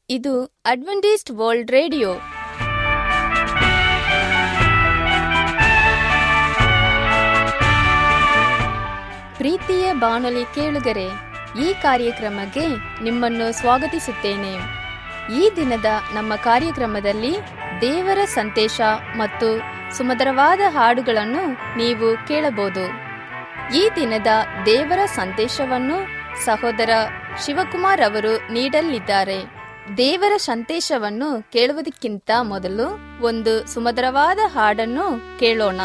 ಇದು Adventist world radio ಪ್ರೀತಿಯ ಬಾನುಲಿ ಕೇಳುಗರೆ ಈ ಕಾರ್ಯಕ್ರಮಕ್ಕೆ ನಿಮ್ಮನ್ನು ಸ್ವಾಗತಿಸುತ್ತೇನೆ ಈ ದಿನದ ನಮ್ಮ ಕಾರ್ಯಕ್ರಮದಲ್ಲಿ ದೇವರ ಸಂದೇಶ ಮತ್ತು ಸುಮಧುರವಾದ ಹಾಡುಗಳನ್ನು ನೀವು ಕೇಳಬಹುದು ಈ ದಿನದ ದೇವರ ಸಂದೇಶವನ್ನು ಸಹೋದರ ಶಿವಕುಮಾರ್ ಅವರು ನೀಡಲಿದ್ದಾರೆ ದೇವರ ಸಂದೇಶವನ್ನು ಕೇಳುವುದಕ್ಕಿಂತ ಮೊದಲು ಒಂದು ಸುಮಧುರವಾದ ಹಾಡನ್ನು ಕೇಳೋಣ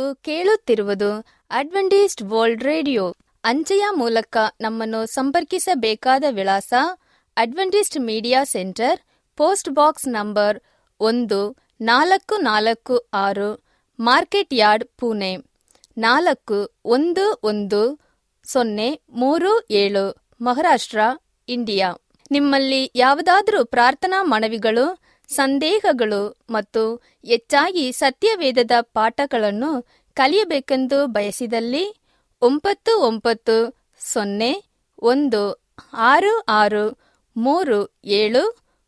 ಕೇಳುತ್ತಿರುವುದು ಅಡ್ವೆಂಟಿಸ್ಟ್ ವರ್ಲ್ಡ್ ರೇಡಿಯೋ ಅಂಚೆಯ ಮೂಲಕ ನಮ್ಮನ್ನು ಸಂಪರ್ಕಿಸಬೇಕಾದ ವಿಳಾಸ Adventist media centre post box number ಒಂದು ನಾಲ್ಕು ನಾಲ್ಕು ಆರು ಮಾರ್ಕೆಟ್ ಯಾರ್ಡ್ ಪುಣೆ ನಾಲ್ಕು ಒಂದು ಒಂದು ಸೊನ್ನೆ ಮೂರು ಏಳು ಮಹಾರಾಷ್ಟ್ರ ಇಂಡಿಯಾ ನಿಮ್ಮಲ್ಲಿ ಯಾವುದಾದರೂ ಪ್ರಾರ್ಥನಾ ಮನವಿಗಳು ಸಂದೇಹಗಳು ಮತ್ತು ಹೆಚ್ಚಾಗಿ ಸತ್ಯವೇದದ ಪಾಠಗಳನ್ನು ಕಲಿಯಬೇಕೆಂದು ಬಯಸಿದಲ್ಲಿ ಒಂಬತ್ತು ಒಂಬತ್ತು ಸೊನ್ನೆ ಒಂದು ಆರು ಆರು ಮೂರು ಏಳು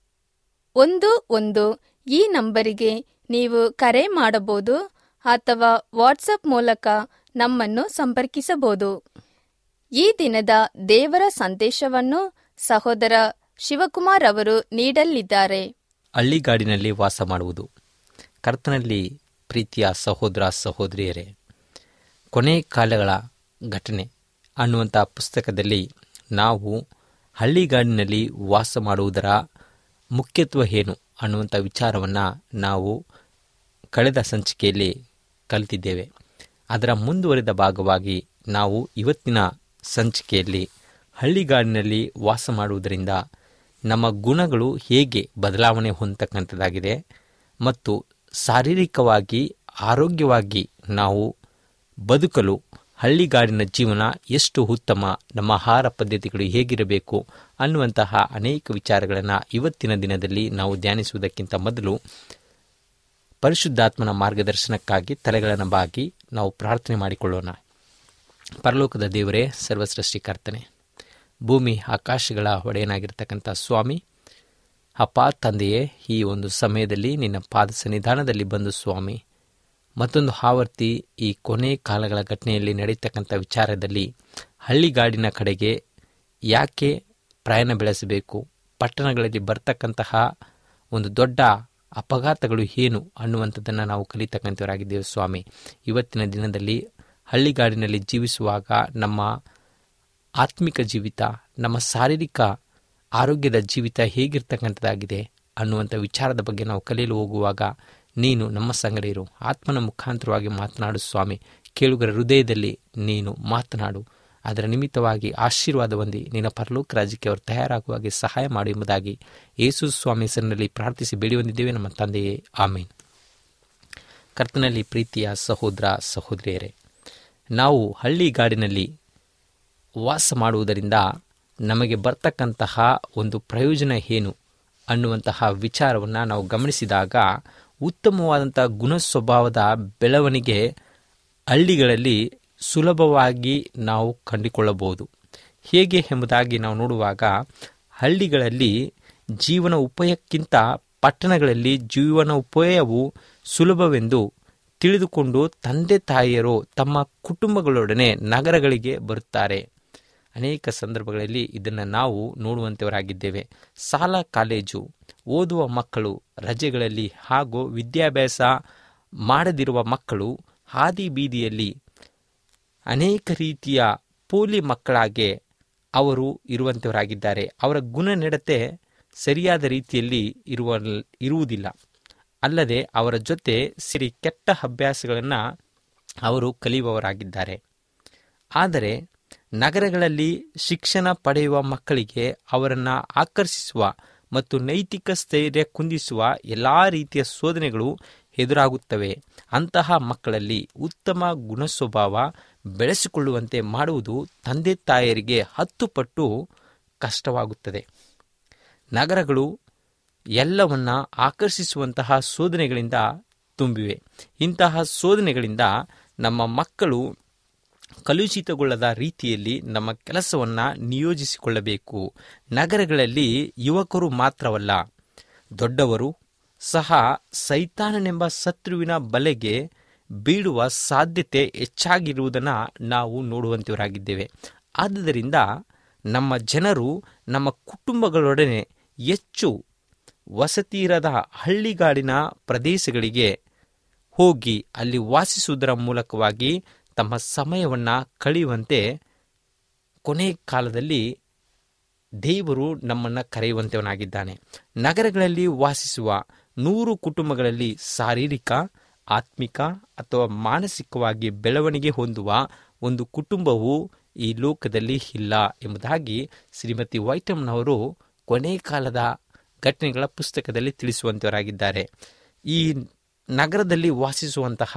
ಒಂದು ಒಂದು ಈ ನಂಬರಿಗೆ ನೀವು ಕರೆ ಮಾಡಬಹುದು ಅಥವಾ ವಾಟ್ಸಪ್ ಮೂಲಕ ನಮ್ಮನ್ನು ಸಂಪರ್ಕಿಸಬಹುದು ಈ ದಿನದ ದೇವರ ಸಂದೇಶವನ್ನು ಸಹೋದರ ಶಿವಕುಮಾರ್ ಅವರು ನೀಡಲಿದ್ದಾರೆ ಹಳ್ಳಿಗಾಡಿನಲ್ಲಿ ವಾಸ ಮಾಡುವುದು ಕರ್ತನಲ್ಲಿ ಪ್ರೀತಿಯ ಸಹೋದರ ಸಹೋದರಿಯರೇ ಕೊನೆ ಕಾಲಗಳ ಘಟನೆ ಅನ್ನುವಂಥ ಪುಸ್ತಕದಲ್ಲಿ ನಾವು ಹಳ್ಳಿಗಾಡಿನಲ್ಲಿ ವಾಸ ಮಾಡುವುದರ ಮುಖ್ಯತ್ವ ಏನು ಅನ್ನುವಂಥ ವಿಚಾರವನ್ನು ನಾವು ಕಳೆದ ಸಂಚಿಕೆಯಲ್ಲಿ ಕಲಿತಿದ್ದೇವೆ ಅದರ ಮುಂದುವರಿದ ಭಾಗವಾಗಿ ನಾವು ಇವತ್ತಿನ ಸಂಚಿಕೆಯಲ್ಲಿ ಹಳ್ಳಿಗಾಡಿನಲ್ಲಿ ವಾಸ ಮಾಡುವುದರಿಂದ ನಮ್ಮ ಗುಣಗಳು ಹೇಗೆ ಬದಲಾವಣೆ ಹೊಂದತಕ್ಕಂಥದ್ದಾಗಿದೆ ಮತ್ತು ಶಾರೀರಿಕವಾಗಿ ಆರೋಗ್ಯವಾಗಿ ನಾವು ಬದುಕಲು ಹಳ್ಳಿಗಾಡಿನ ಜೀವನ ಎಷ್ಟು ಉತ್ತಮ ನಮ್ಮ ಆಹಾರ ಪದ್ಧತಿಗಳು ಹೇಗಿರಬೇಕು ಅನ್ನುವಂತಹ ಅನೇಕ ವಿಚಾರಗಳನ್ನು ಇವತ್ತಿನ ದಿನದಲ್ಲಿ ನಾವು ಧ್ಯಾನಿಸುವುದಕ್ಕಿಂತ ಮೊದಲು ಪರಿಶುದ್ಧಾತ್ಮನ ಮಾರ್ಗದರ್ಶನಕ್ಕಾಗಿ ತಲೆಗಳನ್ನು ಬಾಗಿ ನಾವು ಪ್ರಾರ್ಥನೆ ಮಾಡಿಕೊಳ್ಳೋಣ ಪರಲೋಕದ ದೇವರೇ ಸರ್ವಸೃಷ್ಟಿಕರ್ತನೆ ಭೂಮಿ ಆಕಾಶಗಳ ಒಡೆಯನಾಗಿರ್ತಕ್ಕಂಥ ಸ್ವಾಮಿ ಅಪ್ಪ ತಂದೆಯೇ ಈ ಒಂದು ಸಮಯದಲ್ಲಿ ನಿನ್ನ ಪಾದ ಸನ್ನಿಧಾನದಲ್ಲಿ ಬಂದು ಸ್ವಾಮಿ ಮತ್ತೊಂದು ಆವರ್ತಿ ಈ ಕೊನೆ ಕಾಲಗಳ ಘಟನೆಯಲ್ಲಿ ನಡೀತಕ್ಕಂಥ ವಿಚಾರದಲ್ಲಿ ಹಳ್ಳಿಗಾಡಿನ ಕಡೆಗೆ ಯಾಕೆ ಪ್ರಯಾಣ ಬೆಳೆಸಬೇಕು ಪಟ್ಟಣಗಳಲ್ಲಿ ಬರ್ತಕ್ಕಂತಹ ಒಂದು ದೊಡ್ಡ ಅಪಘಾತಗಳು ಏನು ಅನ್ನುವಂಥದ್ದನ್ನು ನಾವು ಕಲಿತಕ್ಕಂಥವರಾಗಿದ್ದೇವೆ ಸ್ವಾಮಿ ಇವತ್ತಿನ ದಿನದಲ್ಲಿ ಹಳ್ಳಿಗಾಡಿನಲ್ಲಿ ಜೀವಿಸುವಾಗ ನಮ್ಮ ಆತ್ಮಿಕ ಜೀವಿತ ನಮ್ಮ ಶಾರೀರಿಕ ಆರೋಗ್ಯದ ಜೀವಿತ ಹೇಗಿರ್ತಕ್ಕಂಥದ್ದಾಗಿದೆ ಅನ್ನುವಂಥ ವಿಚಾರದ ಬಗ್ಗೆ ನಾವು ಕಲಿಯಲು ಹೋಗುವಾಗ ನೀನು ನಮ್ಮ ಸಂಗಡ ಇರು ಆತ್ಮನ ಮುಖಾಂತರವಾಗಿ ಮಾತನಾಡು ಸ್ವಾಮಿ ಕೇಳುಗರ ಹೃದಯದಲ್ಲಿ ನೀನು ಮಾತನಾಡು ಅದರ ನಿಮಿತ್ತವಾಗಿ ಆಶೀರ್ವಾದ ಹೊಂದಿ ನಿನ್ನ ಪರಲೋಕ ರಾಜ್ಯಕ್ಕೆ ಅವರು ತಯಾರಾಗುವಾಗೆ ಸಹಾಯ ಮಾಡು ಎಂಬುದಾಗಿ ಯೇಸು ಸ್ವಾಮಿ ಹೆಸರಿನಲ್ಲಿ ಪ್ರಾರ್ಥಿಸಿ ಬೇಡಿ ಹೊಂದಿದ್ದೇವೆ ನಮ್ಮ ತಂದೆಯೇ ಆಮೇನ್ ಕರ್ತನಲ್ಲಿ ಪ್ರೀತಿಯ ಸಹೋದರ ಸಹೋದರಿಯರೇ ನಾವು ಹಳ್ಳಿಗಾಡಿನಲ್ಲಿ ವಾಸ ಮಾಡುವುದರಿಂದ ನಮಗೆ ಬರ್ತಕ್ಕಂತಹ ಒಂದು ಪ್ರಯೋಜನ ಏನು ಅನ್ನುವಂತಹ ವಿಚಾರವನ್ನು ನಾವು ಗಮನಿಸಿದಾಗ ಉತ್ತಮವಾದಂಥ ಗುಣ ಸ್ವಭಾವದ ಬೆಳವಣಿಗೆ ಹಳ್ಳಿಗಳಲ್ಲಿ ಸುಲಭವಾಗಿ ನಾವು ಕಂಡುಕೊಳ್ಳಬಹುದು ಹೇಗೆ ಎಂಬುದಾಗಿ ನಾವು ನೋಡುವಾಗ ಹಳ್ಳಿಗಳಲ್ಲಿ ಜೀವನ ಉಪಯಕ್ಕಿಂತ ಪಟ್ಟಣಗಳಲ್ಲಿ ಜೀವನ ಉಪಯವು ಸುಲಭವೆಂದು ತಿಳಿದುಕೊಂಡು ತಂದೆ ತಾಯಿಯರು ತಮ್ಮ ಕುಟುಂಬಗಳೊಡನೆ ನಗರಗಳಿಗೆ ಬರುತ್ತಾರೆ ಅನೇಕ ಸಂದರ್ಭಗಳಲ್ಲಿ ಇದನ್ನು ನಾವು ನೋಡುವಂಥವರಾಗಿದ್ದೇವೆ ಶಾಲಾ ಕಾಲೇಜು ಓದುವ ಮಕ್ಕಳು ರಜೆಗಳಲ್ಲಿ ಹಾಗೂ ವಿದ್ಯಾಭ್ಯಾಸ ಮಾಡದಿರುವ ಮಕ್ಕಳು ಹಾದಿ ಬೀದಿಯಲ್ಲಿ ಅನೇಕ ರೀತಿಯ ಪೋಲಿ ಮಕ್ಕಳಾಗೆ ಅವರು ಇರುವಂಥವರಾಗಿದ್ದಾರೆ ಅವರ ಗುಣನಡತೆ ಸರಿಯಾದ ರೀತಿಯಲ್ಲಿ ಇರುವ ಇರುವುದಿಲ್ಲ ಅಲ್ಲದೆ ಅವರ ಜೊತೆ ಸಿರಿ ಕೆಟ್ಟ ಅಭ್ಯಾಸಗಳನ್ನು ಅವರು ಕಲಿಯುವವರಾಗಿದ್ದಾರೆ ಆದರೆ ನಗರಗಳಲ್ಲಿ ಶಿಕ್ಷಣ ಪಡೆಯುವ ಮಕ್ಕಳಿಗೆ ಅವರನ್ನು ಆಕರ್ಷಿಸುವ ಮತ್ತು ನೈತಿಕ ಸ್ಥೈರ್ಯ ಕುಂದಿಸುವ ಎಲ್ಲ ರೀತಿಯ ಶೋಧನೆಗಳು ಎದುರಾಗುತ್ತವೆ ಅಂತಹ ಮಕ್ಕಳಲ್ಲಿ ಉತ್ತಮ ಗುಣಸ್ವಭಾವ ಬೆಳೆಸಿಕೊಳ್ಳುವಂತೆ ಮಾಡುವುದು ತಂದೆ ತಾಯರಿಗೆ ಹತ್ತು ಪಟ್ಟು ಕಷ್ಟವಾಗುತ್ತದೆ ನಗರಗಳು ಎಲ್ಲವನ್ನ ಆಕರ್ಷಿಸುವಂತಹ ಶೋಧನೆಗಳಿಂದ ತುಂಬಿವೆ ಇಂತಹ ಶೋಧನೆಗಳಿಂದ ನಮ್ಮ ಮಕ್ಕಳು ಕಲುಷಿತಗೊಳ್ಳದ ರೀತಿಯಲ್ಲಿ ನಮ್ಮ ಕೆಲಸವನ್ನು ನಿಯೋಜಿಸಿಕೊಳ್ಳಬೇಕು ನಗರಗಳಲ್ಲಿ ಯುವಕರು ಮಾತ್ರವಲ್ಲ ದೊಡ್ಡವರು ಸಹ ಸೈತಾನನೆಂಬ ಶತ್ರುವಿನ ಬಲೆಗೆ ಬೀಳುವ ಸಾಧ್ಯತೆ ಹೆಚ್ಚಾಗಿರುವುದನ್ನು ನಾವು ನೋಡುವಂತವರಾಗಿದ್ದೇವೆ ಆದುದರಿಂದ ನಮ್ಮ ಜನರು ನಮ್ಮ ಕುಟುಂಬಗಳೊಡನೆ ಹೆಚ್ಚು ವಸತಿಯಿರದ ಹಳ್ಳಿಗಾಡಿನ ಪ್ರದೇಶಗಳಿಗೆ ಹೋಗಿ ಅಲ್ಲಿ ವಾಸಿಸುವುದರ ಮೂಲಕವಾಗಿ ತಮ್ಮ ಸಮಯವನ್ನು ಕಳೆಯುವಂತೆ ಕೊನೆ ಕಾಲದಲ್ಲಿ ದೇವರು ನಮ್ಮನ್ನು ಕರೆಯುವಂತವನಾಗಿದ್ದಾನೆ ನಗರಗಳಲ್ಲಿ ವಾಸಿಸುವ ನೂರು ಕುಟುಂಬಗಳಲ್ಲಿ ಶಾರೀರಿಕ ಆತ್ಮಿಕ ಅಥವಾ ಮಾನಸಿಕವಾಗಿ ಬೆಳವಣಿಗೆ ಹೊಂದುವ ಒಂದು ಕುಟುಂಬವು ಈ ಲೋಕದಲ್ಲಿ ಇಲ್ಲ ಎಂಬುದಾಗಿ ಶ್ರೀಮತಿ ವೈಟಮ್ನವರು ಕೊನೆ ಕಾಲದ ಘಟನೆಗಳ ಪುಸ್ತಕದಲ್ಲಿ ತಿಳಿಸುವಂತವರಾಗಿದ್ದಾರೆ ಈ ನಗರದಲ್ಲಿ ವಾಸಿಸುವಂತಹ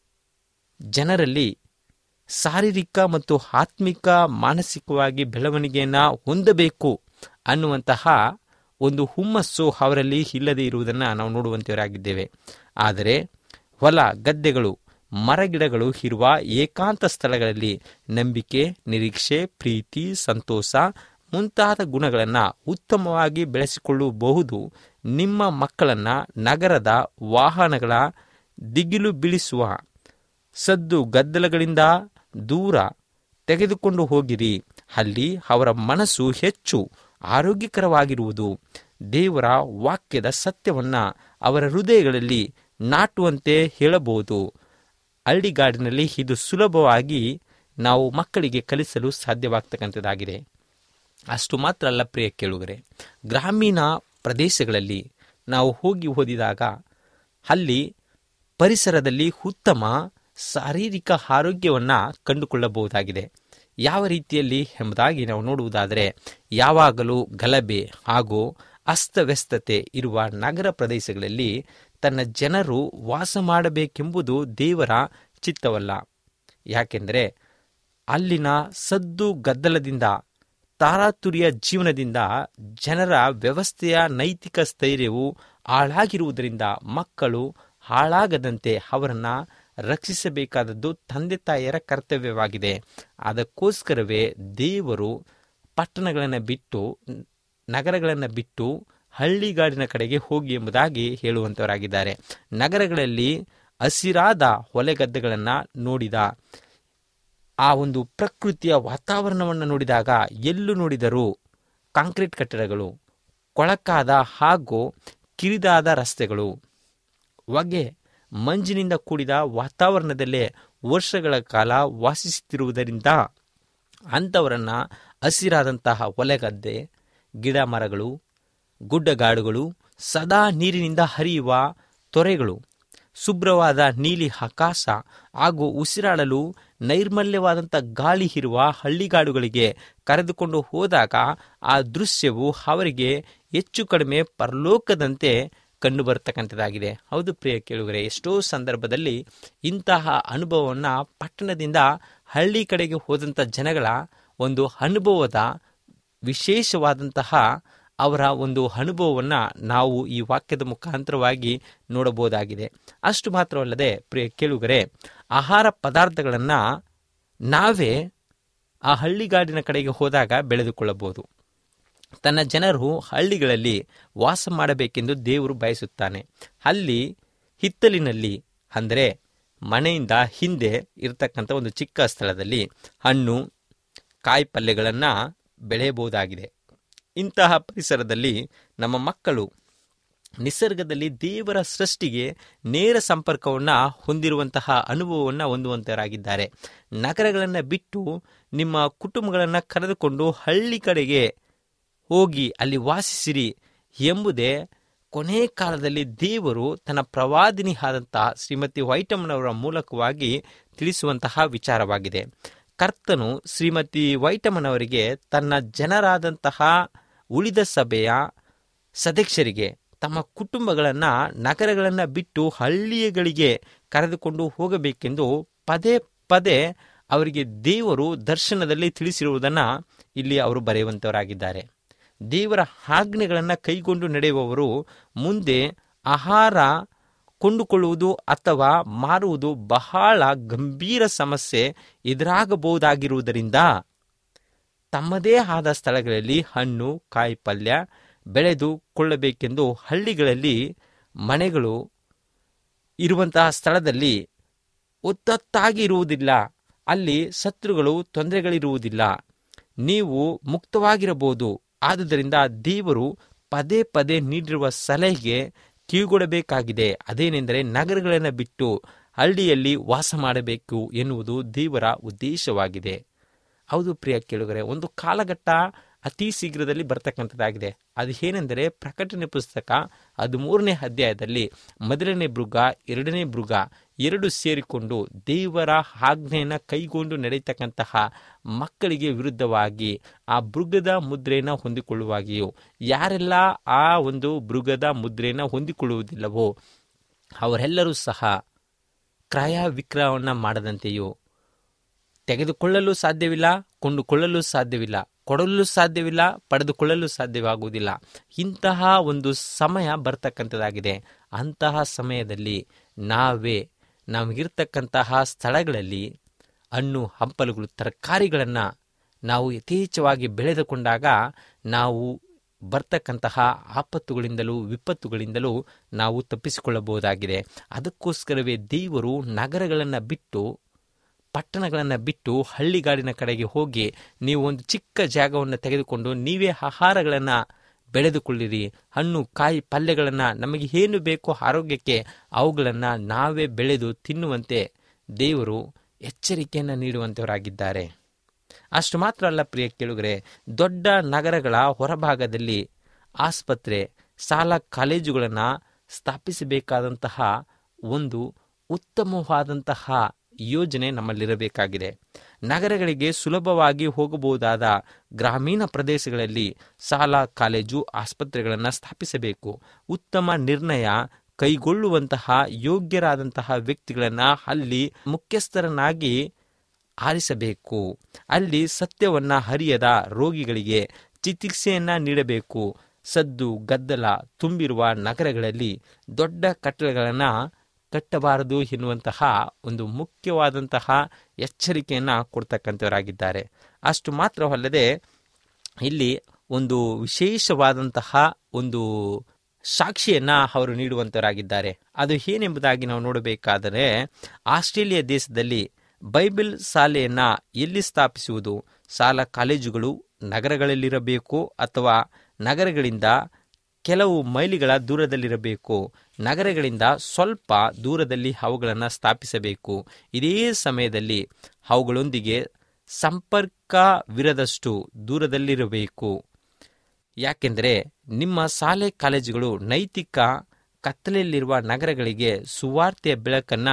ಜನರಲ್ಲಿ ಶಾರೀರಿಕ ಮತ್ತು ಆತ್ಮಿಕ ಮಾನಸಿಕವಾಗಿ ಬೆಳವಣಿಗೆಯನ್ನು ಹೊಂದಬೇಕು ಅನ್ನುವಂತಹ ಒಂದು ಹುಮ್ಮಸ್ಸು ಅವರಲ್ಲಿ ಇಲ್ಲದೆ ಇರುವುದನ್ನು ನಾವು ನೋಡುವಂತವರಾಗಿದ್ದೇವೆ ಆದರೆ ಹೊಲ ಗದ್ದೆಗಳು ಮರಗಿಡಗಳು ಇರುವ ಏಕಾಂತ ಸ್ಥಳಗಳಲ್ಲಿ ನಂಬಿಕೆ ನಿರೀಕ್ಷೆ ಪ್ರೀತಿ ಸಂತೋಷ ಮುಂತಾದ ಗುಣಗಳನ್ನು ಉತ್ತಮವಾಗಿ ಬೆಳೆಸಿಕೊಳ್ಳಬಹುದು ನಿಮ್ಮ ಮಕ್ಕಳನ್ನು ನಗರದ ವಾಹನಗಳ ದಿಗಿಲು ಬೀಳಿಸುವ ಸದ್ದು ಗದ್ದಲಗಳಿಂದ ದೂರ ತೆಗೆದುಕೊಂಡು ಹೋಗಿರಿ ಅಲ್ಲಿ ಅವರ ಮನಸ್ಸು ಹೆಚ್ಚು ಆರೋಗ್ಯಕರವಾಗಿರುವುದು ದೇವರ ವಾಕ್ಯದ ಸತ್ಯವನ್ನ ಅವರ ಹೃದಯಗಳಲ್ಲಿ ನಾಟುವಂತೆ ಹೇಳಬಹುದು ಹಳ್ಳಿಗಾಡಿನಲ್ಲಿ ಇದು ಸುಲಭವಾಗಿ ನಾವು ಮಕ್ಕಳಿಗೆ ಕಲಿಸಲು ಸಾಧ್ಯವಾಗ್ತಕ್ಕಂಥದ್ದಾಗಿದೆ ಅಷ್ಟು ಮಾತ್ರ ಅಲ್ಲ ಪ್ರಿಯ ಕೇಳುಗರೆ ಗ್ರಾಮೀಣ ಪ್ರದೇಶಗಳಲ್ಲಿ ನಾವು ಹೋಗಿ ಓದಿದಾಗ ಅಲ್ಲಿ ಪರಿಸರದಲ್ಲಿ ಉತ್ತಮ ಶಾರೀರಿಕ ಆರೋಗ್ಯವನ್ನು ಕಂಡುಕೊಳ್ಳಬಹುದಾಗಿದೆ ಯಾವ ರೀತಿಯಲ್ಲಿ ಎಂಬುದಾಗಿ ನಾವು ನೋಡುವುದಾದರೆ ಯಾವಾಗಲೂ ಗಲಭೆ ಹಾಗೂ ಅಸ್ತವ್ಯಸ್ತತೆ ಇರುವ ನಗರ ಪ್ರದೇಶಗಳಲ್ಲಿ ತನ್ನ ಜನರು ವಾಸ ಮಾಡಬೇಕೆಂಬುದು ದೇವರ ಚಿತ್ತವಲ್ಲ ಯಾಕೆಂದರೆ ಅಲ್ಲಿನ ಸದ್ದು ಗದ್ದಲದಿಂದ ತಾರಾತುರಿಯ ಜೀವನದಿಂದ ಜನರ ವ್ಯವಸ್ಥೆಯ ನೈತಿಕ ಸ್ಥೈರ್ಯವು ಹಾಳಾಗಿರುವುದರಿಂದ ಮಕ್ಕಳು ಹಾಳಾಗದಂತೆ ಅವರನ್ನು ರಕ್ಷಿಸಬೇಕಾದದ್ದು ತಂದೆ ತಾಯಿಯರ ಕರ್ತವ್ಯವಾಗಿದೆ ಅದಕ್ಕೋಸ್ಕರವೇ ದೇವರು ಪಟ್ಟಣಗಳನ್ನು ಬಿಟ್ಟು ನಗರಗಳನ್ನು ಬಿಟ್ಟು ಹಳ್ಳಿಗಾಡಿನ ಕಡೆಗೆ ಹೋಗಿ ಎಂಬುದಾಗಿ ಹೇಳುವಂತವರಾಗಿದ್ದಾರೆ ನಗರಗಳಲ್ಲಿ ಹಸಿರಾದ ಹೊಲೆಗದ್ದೆಗಳನ್ನು ನೋಡಿದ ಆ ಒಂದು ಪ್ರಕೃತಿಯ ವಾತಾವರಣವನ್ನು ನೋಡಿದಾಗ ಎಲ್ಲೂ ನೋಡಿದರೂ ಕಾಂಕ್ರೀಟ್ ಕಟ್ಟಡಗಳು ಕೊಳಕಾದ ಹಾಗೂ ಕಿರಿದಾದ ರಸ್ತೆಗಳು ಹೊಗೆ ಮಂಜಿನಿಂದ ಕೂಡಿದ ವಾತಾವರಣದಲ್ಲೇ ವರ್ಷಗಳ ಕಾಲ ವಾಸಿಸುತ್ತಿರುವುದರಿಂದ ಅಂಥವರನ್ನ ಹಸಿರಾದಂತಹ ಹೊಲೆಗದ್ದೆ ಗಿಡ ಮರಗಳು ಗುಡ್ಡಗಾಡುಗಳು ಸದಾ ನೀರಿನಿಂದ ಹರಿಯುವ ತೊರೆಗಳು ಶುಭ್ರವಾದ ನೀಲಿ ಆಕಾಶ ಹಾಗೂ ಉಸಿರಾಡಲು ನೈರ್ಮಲ್ಯವಾದಂಥ ಗಾಳಿ ಇರುವ ಹಳ್ಳಿಗಾಡುಗಳಿಗೆ ಕರೆದುಕೊಂಡು ಹೋದಾಗ ಆ ದೃಶ್ಯವು ಅವರಿಗೆ ಹೆಚ್ಚು ಕಡಿಮೆ ಪರಲೋಕದಂತೆ ಕಂಡು ಬರ್ತಕ್ಕಂಥದ್ದಾಗಿದೆ ಹೌದು ಪ್ರಿಯ ಕೇಳುಗರೆ ಎಷ್ಟೋ ಸಂದರ್ಭದಲ್ಲಿ ಇಂತಹ ಅನುಭವವನ್ನು ಪಟ್ಟಣದಿಂದ ಹಳ್ಳಿ ಕಡೆಗೆ ಹೋದಂಥ ಜನಗಳ ಒಂದು ಅನುಭವದ ವಿಶೇಷವಾದಂತಹ ಅವರ ಒಂದು ಅನುಭವವನ್ನು ನಾವು ಈ ವಾಕ್ಯದ ಮುಖಾಂತರವಾಗಿ ನೋಡಬಹುದಾಗಿದೆ ಅಷ್ಟು ಮಾತ್ರವಲ್ಲದೆ ಪ್ರಿಯ ಕೇಳುಗರೆ ಆಹಾರ ಪದಾರ್ಥಗಳನ್ನು ನಾವೇ ಆ ಹಳ್ಳಿಗಾಡಿನ ಕಡೆಗೆ ಹೋದಾಗ ಬೆಳೆದುಕೊಳ್ಳಬಹುದು ತನ್ನ ಜನರು ಹಳ್ಳಿಗಳಲ್ಲಿ ವಾಸ ಮಾಡಬೇಕೆಂದು ದೇವರು ಬಯಸುತ್ತಾನೆ ಅಲ್ಲಿ ಹಿತ್ತಲಿನಲ್ಲಿ ಅಂದರೆ ಮನೆಯಿಂದ ಹಿಂದೆ ಇರತಕ್ಕಂಥ ಒಂದು ಚಿಕ್ಕ ಸ್ಥಳದಲ್ಲಿ ಹಣ್ಣು ಕಾಯಿ ಪಲ್ಯಗಳನ್ನು ಬೆಳೆಯಬಹುದಾಗಿದೆ ಇಂತಹ ಪರಿಸರದಲ್ಲಿ ನಮ್ಮ ಮಕ್ಕಳು ನಿಸರ್ಗದಲ್ಲಿ ದೇವರ ಸೃಷ್ಟಿಗೆ ನೇರ ಸಂಪರ್ಕವನ್ನು ಹೊಂದಿರುವಂತಹ ಅನುಭವವನ್ನು ಹೊಂದುವಂತರಾಗಿದ್ದಾರೆ ನಗರಗಳನ್ನು ಬಿಟ್ಟು ನಿಮ್ಮ ಕುಟುಂಬಗಳನ್ನು ಕರೆದುಕೊಂಡು ಹಳ್ಳಿ ಕಡೆಗೆ ಹೋಗಿ ಅಲ್ಲಿ ವಾಸಿಸಿರಿ ಎಂಬುದೇ ಕೊನೆ ಕಾಲದಲ್ಲಿ ದೇವರು ತನ್ನ ಪ್ರವಾದಿನಿ ಆದಂತಹ ಶ್ರೀಮತಿ ವೈಟಮ್ಮನವರ ಮೂಲಕವಾಗಿ ತಿಳಿಸುವಂತಹ ವಿಚಾರವಾಗಿದೆ ಕರ್ತನು ಶ್ರೀಮತಿ ವೈಟಮ್ಮನವರಿಗೆ ತನ್ನ ಜನರಾದಂತಹ ಉಳಿದ ಸಭೆಯ ಸದಸ್ಯರಿಗೆ ತಮ್ಮ ಕುಟುಂಬಗಳನ್ನು ನಗರಗಳನ್ನು ಬಿಟ್ಟು ಹಳ್ಳಿಗಳಿಗೆ ಕರೆದುಕೊಂಡು ಹೋಗಬೇಕೆಂದು ಪದೇ ಪದೇ ಅವರಿಗೆ ದೇವರು ದರ್ಶನದಲ್ಲಿ ತಿಳಿಸಿರುವುದನ್ನು ಇಲ್ಲಿ ಅವರು ಬರೆಯುವಂತವರಾಗಿದ್ದಾರೆ ದೇವರ ಆಜ್ಞೆಗಳನ್ನು ಕೈಗೊಂಡು ನಡೆಯುವವರು ಮುಂದೆ ಆಹಾರ ಕೊಂಡುಕೊಳ್ಳುವುದು ಅಥವಾ ಮಾರುವುದು ಬಹಳ ಗಂಭೀರ ಸಮಸ್ಯೆ ಎದುರಾಗಬಹುದಾಗಿರುವುದರಿಂದ ತಮ್ಮದೇ ಆದ ಸ್ಥಳಗಳಲ್ಲಿ ಹಣ್ಣು ಕಾಯಿ ಪಲ್ಯ ಬೆಳೆದುಕೊಳ್ಳಬೇಕೆಂದು ಹಳ್ಳಿಗಳಲ್ಲಿ ಮನೆಗಳು ಇರುವಂತಹ ಸ್ಥಳದಲ್ಲಿ ಒತ್ತೊತ್ತಾಗಿ ಇರುವುದಿಲ್ಲ ಅಲ್ಲಿ ಶತ್ರುಗಳು ತೊಂದರೆಗಳಿರುವುದಿಲ್ಲ ನೀವು ಮುಕ್ತವಾಗಿರಬಹುದು ಆದುದರಿಂದ ದೇವರು ಪದೇ ಪದೇ ನೀಡಿರುವ ಸಲಹೆಗೆ ಕಿವಿಗೊಡಬೇಕಾಗಿದೆ ಅದೇನೆಂದರೆ ನಗರಗಳನ್ನು ಬಿಟ್ಟು ಹಳ್ಳಿಯಲ್ಲಿ ವಾಸ ಮಾಡಬೇಕು ಎನ್ನುವುದು ದೇವರ ಉದ್ದೇಶವಾಗಿದೆ ಹೌದು ಪ್ರಿಯ ಕೇಳುಗರೆ ಒಂದು ಕಾಲಘಟ್ಟ ಅತಿ ಶೀಘ್ರದಲ್ಲಿ ಬರ್ತಕ್ಕಂಥದ್ದಾಗಿದೆ ಅದು ಏನೆಂದರೆ ಪ್ರಕಟಣೆ ಪುಸ್ತಕ ಹದಿಮೂರನೇ ಅಧ್ಯಾಯದಲ್ಲಿ ಮೊದಲನೇ ಮೃಗ ಎರಡನೇ ಮೃಗ ಎರಡು ಸೇರಿಕೊಂಡು ದೇವರ ಆಜ್ಞೆಯನ್ನು ಕೈಗೊಂಡು ನಡೆಯತಕ್ಕಂತಹ ಮಕ್ಕಳಿಗೆ ವಿರುದ್ಧವಾಗಿ ಆ ಮೃಗದ ಮುದ್ರೆಯನ್ನು ಹೊಂದಿಕೊಳ್ಳುವಾಗಿಯೂ ಯಾರೆಲ್ಲ ಆ ಒಂದು ಮೃಗದ ಮುದ್ರೆಯನ್ನು ಹೊಂದಿಕೊಳ್ಳುವುದಿಲ್ಲವೋ ಅವರೆಲ್ಲರೂ ಸಹ ಕ್ರಯ ವಿಕ್ರಯವನ್ನು ಮಾಡದಂತೆಯೂ ತೆಗೆದುಕೊಳ್ಳಲು ಸಾಧ್ಯವಿಲ್ಲ ಕೊಂಡುಕೊಳ್ಳಲು ಸಾಧ್ಯವಿಲ್ಲ ಕೊಡಲು ಸಾಧ್ಯವಿಲ್ಲ ಪಡೆದುಕೊಳ್ಳಲು ಸಾಧ್ಯವಾಗುವುದಿಲ್ಲ ಇಂತಹ ಒಂದು ಸಮಯ ಬರ್ತಕ್ಕಂಥದ್ದಾಗಿದೆ ಅಂತಹ ಸಮಯದಲ್ಲಿ ನಾವೇ ನಮಗಿರ್ತಕ್ಕಂತಹ ಸ್ಥಳಗಳಲ್ಲಿ ಹಣ್ಣು ಹಂಪಲುಗಳು ತರಕಾರಿಗಳನ್ನು ನಾವು ಯಥೇಚ್ಛವಾಗಿ ಬೆಳೆದುಕೊಂಡಾಗ ನಾವು ಬರ್ತಕ್ಕಂತಹ ಆಪತ್ತುಗಳಿಂದಲೂ ವಿಪತ್ತುಗಳಿಂದಲೂ ನಾವು ತಪ್ಪಿಸಿಕೊಳ್ಳಬಹುದಾಗಿದೆ ಅದಕ್ಕೋಸ್ಕರವೇ ದೇವರು ನಗರಗಳನ್ನು ಬಿಟ್ಟು ಪಟ್ಟಣಗಳನ್ನು ಬಿಟ್ಟು ಹಳ್ಳಿಗಾಡಿನ ಕಡೆಗೆ ಹೋಗಿ ನೀವು ಒಂದು ಚಿಕ್ಕ ಜಾಗವನ್ನು ತೆಗೆದುಕೊಂಡು ನೀವೇ ಆಹಾರಗಳನ್ನು ಬೆಳೆದುಕೊಳ್ಳಿರಿ ಹಣ್ಣು ಕಾಯಿ ಪಲ್ಯಗಳನ್ನು ನಮಗೆ ಏನು ಬೇಕೋ ಆರೋಗ್ಯಕ್ಕೆ ಅವುಗಳನ್ನು ನಾವೇ ಬೆಳೆದು ತಿನ್ನುವಂತೆ ದೇವರು ಎಚ್ಚರಿಕೆಯನ್ನು ನೀಡುವಂಥವರಾಗಿದ್ದಾರೆ ಅಷ್ಟು ಮಾತ್ರ ಅಲ್ಲ ಪ್ರಿಯ ಕೇಳುಗರೆ ದೊಡ್ಡ ನಗರಗಳ ಹೊರಭಾಗದಲ್ಲಿ ಆಸ್ಪತ್ರೆ ಶಾಲಾ ಕಾಲೇಜುಗಳನ್ನು ಸ್ಥಾಪಿಸಬೇಕಾದಂತಹ ಒಂದು ಉತ್ತಮವಾದಂತಹ ಯೋಜನೆ ನಮ್ಮಲ್ಲಿರಬೇಕಾಗಿದೆ ನಗರಗಳಿಗೆ ಸುಲಭವಾಗಿ ಹೋಗಬಹುದಾದ ಗ್ರಾಮೀಣ ಪ್ರದೇಶಗಳಲ್ಲಿ ಶಾಲಾ ಕಾಲೇಜು ಆಸ್ಪತ್ರೆಗಳನ್ನು ಸ್ಥಾಪಿಸಬೇಕು ಉತ್ತಮ ನಿರ್ಣಯ ಕೈಗೊಳ್ಳುವಂತಹ ಯೋಗ್ಯರಾದಂತಹ ವ್ಯಕ್ತಿಗಳನ್ನು ಅಲ್ಲಿ ಮುಖ್ಯಸ್ಥರನ್ನಾಗಿ ಆರಿಸಬೇಕು ಅಲ್ಲಿ ಸತ್ಯವನ್ನ ಹರಿಯದ ರೋಗಿಗಳಿಗೆ ಚಿಕಿತ್ಸೆಯನ್ನ ನೀಡಬೇಕು ಸದ್ದು ಗದ್ದಲ ತುಂಬಿರುವ ನಗರಗಳಲ್ಲಿ ದೊಡ್ಡ ಕಟ್ಟಡಗಳನ್ನು ಕಟ್ಟಬಾರದು ಎನ್ನುವಂತಹ ಒಂದು ಮುಖ್ಯವಾದಂತಹ ಎಚ್ಚರಿಕೆಯನ್ನು ಕೊಡ್ತಕ್ಕಂಥವರಾಗಿದ್ದಾರೆ ಅಷ್ಟು ಮಾತ್ರವಲ್ಲದೆ ಇಲ್ಲಿ ಒಂದು ವಿಶೇಷವಾದಂತಹ ಒಂದು ಸಾಕ್ಷಿಯನ್ನ ಅವರು ನೀಡುವಂತವರಾಗಿದ್ದಾರೆ ಅದು ಏನೆಂಬುದಾಗಿ ನಾವು ನೋಡಬೇಕಾದರೆ ಆಸ್ಟ್ರೇಲಿಯಾ ದೇಶದಲ್ಲಿ ಬೈಬಲ್ ಶಾಲೆಯನ್ನ ಎಲ್ಲಿ ಸ್ಥಾಪಿಸುವುದು ಶಾಲಾ ಕಾಲೇಜುಗಳು ನಗರಗಳಲ್ಲಿರಬೇಕು ಅಥವಾ ನಗರಗಳಿಂದ ಕೆಲವು ಮೈಲಿಗಳ ದೂರದಲ್ಲಿರಬೇಕು ನಗರಗಳಿಂದ ಸ್ವಲ್ಪ ದೂರದಲ್ಲಿ ಅವುಗಳನ್ನು ಸ್ಥಾಪಿಸಬೇಕು ಇದೇ ಸಮಯದಲ್ಲಿ ಅವುಗಳೊಂದಿಗೆ ಸಂಪರ್ಕವಿರದಷ್ಟು ದೂರದಲ್ಲಿರಬೇಕು ಯಾಕೆಂದರೆ ನಿಮ್ಮ ಶಾಲೆ ಕಾಲೇಜುಗಳು ನೈತಿಕ ಕತ್ತಲೆಯಲ್ಲಿರುವ ನಗರಗಳಿಗೆ ಸುವಾರ್ತೆಯ ಬೆಳಕನ್ನು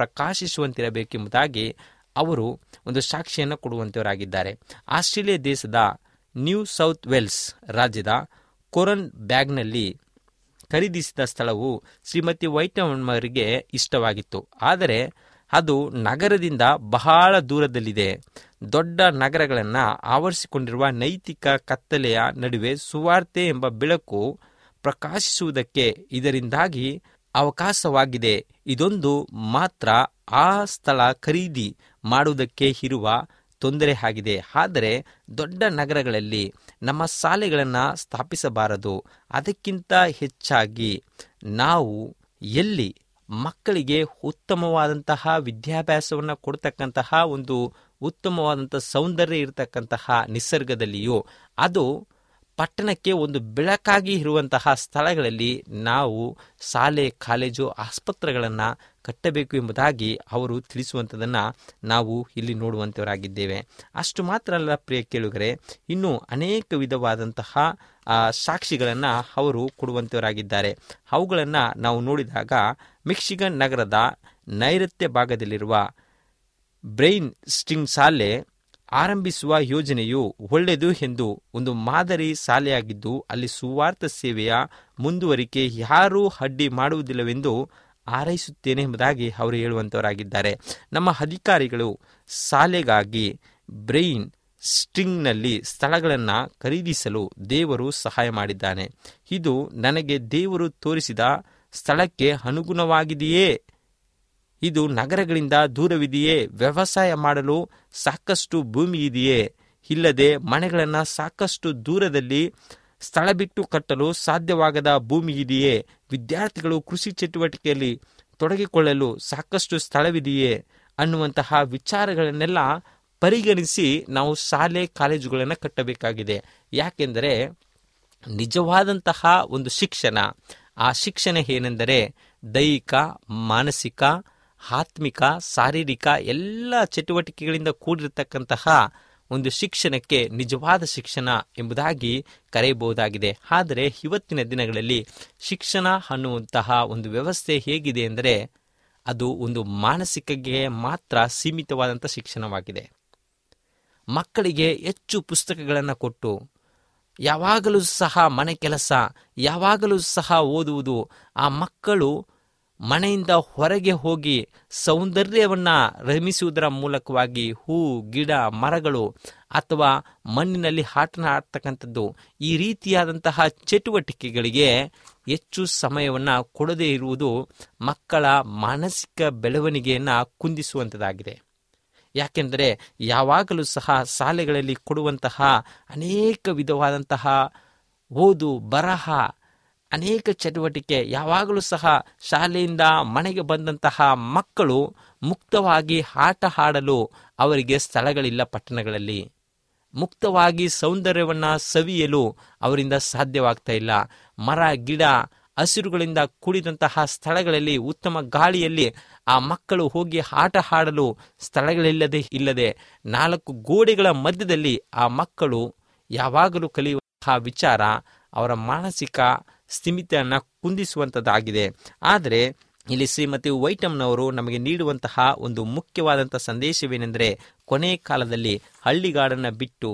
ಪ್ರಕಾಶಿಸುವಂತಿರಬೇಕೆಂಬುದಾಗಿ ಅವರು ಒಂದು ಸಾಕ್ಷಿಯನ್ನು ಕೊಡುವಂತವರಾಗಿದ್ದಾರೆ ಆಸ್ಟ್ರೇಲಿಯಾ ದೇಶದ ನ್ಯೂ ಸೌತ್ ವೆಲ್ಸ್ ರಾಜ್ಯದ ಕೊರನ್ ಬ್ಯಾಗ್ನಲ್ಲಿ ಖರೀದಿಸಿದ ಸ್ಥಳವು ಶ್ರೀಮತಿ ವೈಟಮ್ಮರಿಗೆ ಇಷ್ಟವಾಗಿತ್ತು ಆದರೆ ಅದು ನಗರದಿಂದ ಬಹಳ ದೂರದಲ್ಲಿದೆ ದೊಡ್ಡ ನಗರಗಳನ್ನು ಆವರಿಸಿಕೊಂಡಿರುವ ನೈತಿಕ ಕತ್ತಲೆಯ ನಡುವೆ ಸುವಾರ್ತೆ ಎಂಬ ಬೆಳಕು ಪ್ರಕಾಶಿಸುವುದಕ್ಕೆ ಇದರಿಂದಾಗಿ ಅವಕಾಶವಾಗಿದೆ ಇದೊಂದು ಮಾತ್ರ ಆ ಸ್ಥಳ ಖರೀದಿ ಮಾಡುವುದಕ್ಕೆ ಇರುವ ತೊಂದರೆ ಆಗಿದೆ ಆದರೆ ದೊಡ್ಡ ನಗರಗಳಲ್ಲಿ ನಮ್ಮ ಶಾಲೆಗಳನ್ನು ಸ್ಥಾಪಿಸಬಾರದು ಅದಕ್ಕಿಂತ ಹೆಚ್ಚಾಗಿ ನಾವು ಎಲ್ಲಿ ಮಕ್ಕಳಿಗೆ ಉತ್ತಮವಾದಂತಹ ವಿದ್ಯಾಭ್ಯಾಸವನ್ನು ಕೊಡ್ತಕ್ಕಂತಹ ಒಂದು ಉತ್ತಮವಾದಂತಹ ಸೌಂದರ್ಯ ಇರತಕ್ಕಂತಹ ನಿಸರ್ಗದಲ್ಲಿಯೂ ಅದು ಪಟ್ಟಣಕ್ಕೆ ಒಂದು ಬೆಳಕಾಗಿ ಇರುವಂತಹ ಸ್ಥಳಗಳಲ್ಲಿ ನಾವು ಶಾಲೆ ಕಾಲೇಜು ಆಸ್ಪತ್ರೆಗಳನ್ನು ಕಟ್ಟಬೇಕು ಎಂಬುದಾಗಿ ಅವರು ತಿಳಿಸುವಂಥದ್ದನ್ನು ನಾವು ಇಲ್ಲಿ ನೋಡುವಂಥವರಾಗಿದ್ದೇವೆ ಅಷ್ಟು ಮಾತ್ರ ಅಲ್ಲ ಪ್ರಿಯ ಕೇಳುಗರೆ ಇನ್ನೂ ಅನೇಕ ವಿಧವಾದಂತಹ ಸಾಕ್ಷಿಗಳನ್ನು ಅವರು ಕೊಡುವಂಥವರಾಗಿದ್ದಾರೆ ಅವುಗಳನ್ನು ನಾವು ನೋಡಿದಾಗ ಮಿಕ್ಸಿಗನ್ ನಗರದ ನೈಋತ್ಯ ಭಾಗದಲ್ಲಿರುವ ಬ್ರೈನ್ ಸ್ಟಿಂಗ್ ಶಾಲೆ ಆರಂಭಿಸುವ ಯೋಜನೆಯು ಒಳ್ಳೆಯದು ಎಂದು ಒಂದು ಮಾದರಿ ಶಾಲೆಯಾಗಿದ್ದು ಅಲ್ಲಿ ಸುವಾರ್ಥ ಸೇವೆಯ ಮುಂದುವರಿಕೆ ಯಾರೂ ಅಡ್ಡಿ ಮಾಡುವುದಿಲ್ಲವೆಂದು ಹಾರೈಸುತ್ತೇನೆ ಎಂಬುದಾಗಿ ಅವರು ಹೇಳುವಂತವರಾಗಿದ್ದಾರೆ ನಮ್ಮ ಅಧಿಕಾರಿಗಳು ಶಾಲೆಗಾಗಿ ಬ್ರೈನ್ ಸ್ಟ್ರಿಂಗ್ನಲ್ಲಿ ಸ್ಥಳಗಳನ್ನು ಖರೀದಿಸಲು ದೇವರು ಸಹಾಯ ಮಾಡಿದ್ದಾನೆ ಇದು ನನಗೆ ದೇವರು ತೋರಿಸಿದ ಸ್ಥಳಕ್ಕೆ ಅನುಗುಣವಾಗಿದೆಯೇ ಇದು ನಗರಗಳಿಂದ ದೂರವಿದೆಯೇ ವ್ಯವಸಾಯ ಮಾಡಲು ಸಾಕಷ್ಟು ಭೂಮಿ ಇದೆಯೇ ಇಲ್ಲದೆ ಮನೆಗಳನ್ನು ಸಾಕಷ್ಟು ದೂರದಲ್ಲಿ ಸ್ಥಳ ಬಿಟ್ಟು ಕಟ್ಟಲು ಸಾಧ್ಯವಾಗದ ಭೂಮಿ ಇದೆಯೇ ವಿದ್ಯಾರ್ಥಿಗಳು ಕೃಷಿ ಚಟುವಟಿಕೆಯಲ್ಲಿ ತೊಡಗಿಕೊಳ್ಳಲು ಸಾಕಷ್ಟು ಸ್ಥಳವಿದೆಯೇ ಅನ್ನುವಂತಹ ವಿಚಾರಗಳನ್ನೆಲ್ಲ ಪರಿಗಣಿಸಿ ನಾವು ಶಾಲೆ ಕಾಲೇಜುಗಳನ್ನು ಕಟ್ಟಬೇಕಾಗಿದೆ ಯಾಕೆಂದರೆ ನಿಜವಾದಂತಹ ಒಂದು ಶಿಕ್ಷಣ ಆ ಶಿಕ್ಷಣ ಏನೆಂದರೆ ದೈಹಿಕ ಮಾನಸಿಕ ಆತ್ಮಿಕ ಶಾರೀರಿಕ ಎಲ್ಲ ಚಟುವಟಿಕೆಗಳಿಂದ ಕೂಡಿರತಕ್ಕಂತಹ ಒಂದು ಶಿಕ್ಷಣಕ್ಕೆ ನಿಜವಾದ ಶಿಕ್ಷಣ ಎಂಬುದಾಗಿ ಕರೆಯಬಹುದಾಗಿದೆ ಆದರೆ ಇವತ್ತಿನ ದಿನಗಳಲ್ಲಿ ಶಿಕ್ಷಣ ಅನ್ನುವಂತಹ ಒಂದು ವ್ಯವಸ್ಥೆ ಹೇಗಿದೆ ಎಂದರೆ ಅದು ಒಂದು ಮಾನಸಿಕಗೆ ಮಾತ್ರ ಸೀಮಿತವಾದಂಥ ಶಿಕ್ಷಣವಾಗಿದೆ ಮಕ್ಕಳಿಗೆ ಹೆಚ್ಚು ಪುಸ್ತಕಗಳನ್ನು ಕೊಟ್ಟು ಯಾವಾಗಲೂ ಸಹ ಮನೆ ಕೆಲಸ ಯಾವಾಗಲೂ ಸಹ ಓದುವುದು ಆ ಮಕ್ಕಳು ಮನೆಯಿಂದ ಹೊರಗೆ ಹೋಗಿ ಸೌಂದರ್ಯವನ್ನು ರಮಿಸುವುದರ ಮೂಲಕವಾಗಿ ಹೂ ಗಿಡ ಮರಗಳು ಅಥವಾ ಮಣ್ಣಿನಲ್ಲಿ ಆಟನ ಆಡ್ತಕ್ಕಂಥದ್ದು ಈ ರೀತಿಯಾದಂತಹ ಚಟುವಟಿಕೆಗಳಿಗೆ ಹೆಚ್ಚು ಸಮಯವನ್ನು ಕೊಡದೇ ಇರುವುದು ಮಕ್ಕಳ ಮಾನಸಿಕ ಬೆಳವಣಿಗೆಯನ್ನು ಕುಂದಿಸುವಂಥದ್ದಾಗಿದೆ ಯಾಕೆಂದರೆ ಯಾವಾಗಲೂ ಸಹ ಶಾಲೆಗಳಲ್ಲಿ ಕೊಡುವಂತಹ ಅನೇಕ ವಿಧವಾದಂತಹ ಓದು ಬರಹ ಅನೇಕ ಚಟುವಟಿಕೆ ಯಾವಾಗಲೂ ಸಹ ಶಾಲೆಯಿಂದ ಮನೆಗೆ ಬಂದಂತಹ ಮಕ್ಕಳು ಮುಕ್ತವಾಗಿ ಆಟ ಆಡಲು ಅವರಿಗೆ ಸ್ಥಳಗಳಿಲ್ಲ ಪಟ್ಟಣಗಳಲ್ಲಿ ಮುಕ್ತವಾಗಿ ಸೌಂದರ್ಯವನ್ನು ಸವಿಯಲು ಅವರಿಂದ ಸಾಧ್ಯವಾಗ್ತಾ ಇಲ್ಲ ಮರ ಗಿಡ ಹಸಿರುಗಳಿಂದ ಕೂಡಿದಂತಹ ಸ್ಥಳಗಳಲ್ಲಿ ಉತ್ತಮ ಗಾಳಿಯಲ್ಲಿ ಆ ಮಕ್ಕಳು ಹೋಗಿ ಆಟ ಆಡಲು ಸ್ಥಳಗಳಿಲ್ಲದೆ ಇಲ್ಲದೆ ನಾಲ್ಕು ಗೋಡೆಗಳ ಮಧ್ಯದಲ್ಲಿ ಆ ಮಕ್ಕಳು ಯಾವಾಗಲೂ ಕಲಿಯುವಂತಹ ವಿಚಾರ ಅವರ ಮಾನಸಿಕ ಸ್ಥಿಮಿತೆಯನ್ನು ಕುಂದಿಸುವಂಥದ್ದಾಗಿದೆ ಆದರೆ ಇಲ್ಲಿ ಶ್ರೀಮತಿ ವೈಟಮ್ನವರು ನಮಗೆ ನೀಡುವಂತಹ ಒಂದು ಮುಖ್ಯವಾದಂಥ ಸಂದೇಶವೇನೆಂದರೆ ಕೊನೆ ಕಾಲದಲ್ಲಿ ಹಳ್ಳಿಗಾಡನ್ನು ಬಿಟ್ಟು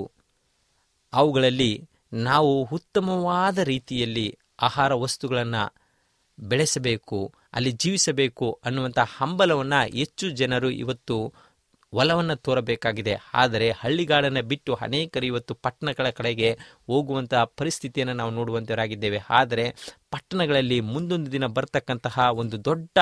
ಅವುಗಳಲ್ಲಿ ನಾವು ಉತ್ತಮವಾದ ರೀತಿಯಲ್ಲಿ ಆಹಾರ ವಸ್ತುಗಳನ್ನು ಬೆಳೆಸಬೇಕು ಅಲ್ಲಿ ಜೀವಿಸಬೇಕು ಅನ್ನುವಂಥ ಹಂಬಲವನ್ನು ಹೆಚ್ಚು ಜನರು ಇವತ್ತು ಒಲವನ್ನು ತೋರಬೇಕಾಗಿದೆ ಆದರೆ ಹಳ್ಳಿಗಾಡನ್ನು ಬಿಟ್ಟು ಅನೇಕರು ಇವತ್ತು ಪಟ್ಟಣಗಳ ಕಡೆಗೆ ಹೋಗುವಂತಹ ಪರಿಸ್ಥಿತಿಯನ್ನು ನಾವು ನೋಡುವಂತವರಾಗಿದ್ದೇವೆ ಆದರೆ ಪಟ್ಟಣಗಳಲ್ಲಿ ಮುಂದೊಂದು ದಿನ ಬರ್ತಕ್ಕಂತಹ ಒಂದು ದೊಡ್ಡ